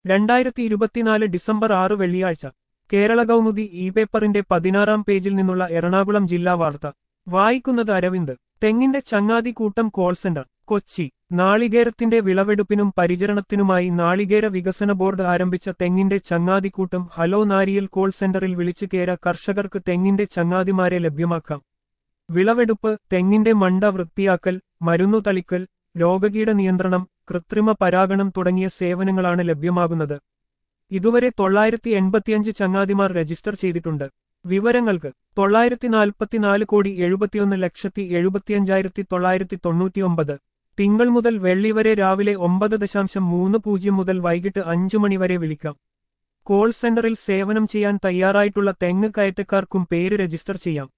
രണ്ടായിരത്തി ഇരുപത്തിനാല് ഡിസംബർ ആറ് വെള്ളിയാഴ്ച കേരള കൗമുദി ഇ പേപ്പറിന്റെ പതിനാറാം പേജിൽ നിന്നുള്ള എറണാകുളം ജില്ലാ വാർത്ത വായിക്കുന്നത് അരവിന്ദ് തെങ്ങിന്റെ ചങ്ങാതി കൂട്ടം കോൾ സെന്റർ കൊച്ചി നാളികേരത്തിന്റെ വിളവെടുപ്പിനും പരിചരണത്തിനുമായി നാളികേര വികസന ബോർഡ് ആരംഭിച്ച തെങ്ങിന്റെ ചങ്ങാതിക്കൂട്ടം ഹലോ നാരിയൽ കോൾ സെന്ററിൽ വിളിച്ചു കയറ കർഷകർക്ക് തെങ്ങിന്റെ ചങ്ങാതിമാരെ ലഭ്യമാക്കാം വിളവെടുപ്പ് തെങ്ങിന്റെ മണ്ട വൃത്തിയാക്കൽ മരുന്നു തളിക്കൽ രോഗകീട നിയന്ത്രണം കൃത്രിമ പരാഗണം തുടങ്ങിയ സേവനങ്ങളാണ് ലഭ്യമാകുന്നത് ഇതുവരെ തൊള്ളായിരത്തി എൺപത്തിയഞ്ച് ചങ്ങാതിമാർ രജിസ്റ്റർ ചെയ്തിട്ടുണ്ട് വിവരങ്ങൾക്ക് തൊള്ളായിരത്തി നാൽപ്പത്തിനാല് കോടി എഴുപത്തിയൊന്ന് ലക്ഷത്തി എഴുപത്തിയഞ്ചായിരത്തി തൊള്ളായിരത്തി തൊണ്ണൂറ്റിയൊമ്പത് തിങ്കൾ മുതൽ വെള്ളി വരെ രാവിലെ ഒമ്പത് ദശാംശം മൂന്ന് പൂജ്യം മുതൽ വൈകിട്ട് അഞ്ചു മണിവരെ വിളിക്കാം കോൾ സെന്ററിൽ സേവനം ചെയ്യാൻ തയ്യാറായിട്ടുള്ള തെങ്ങ് കയറ്റക്കാർക്കും പേര് രജിസ്റ്റർ ചെയ്യാം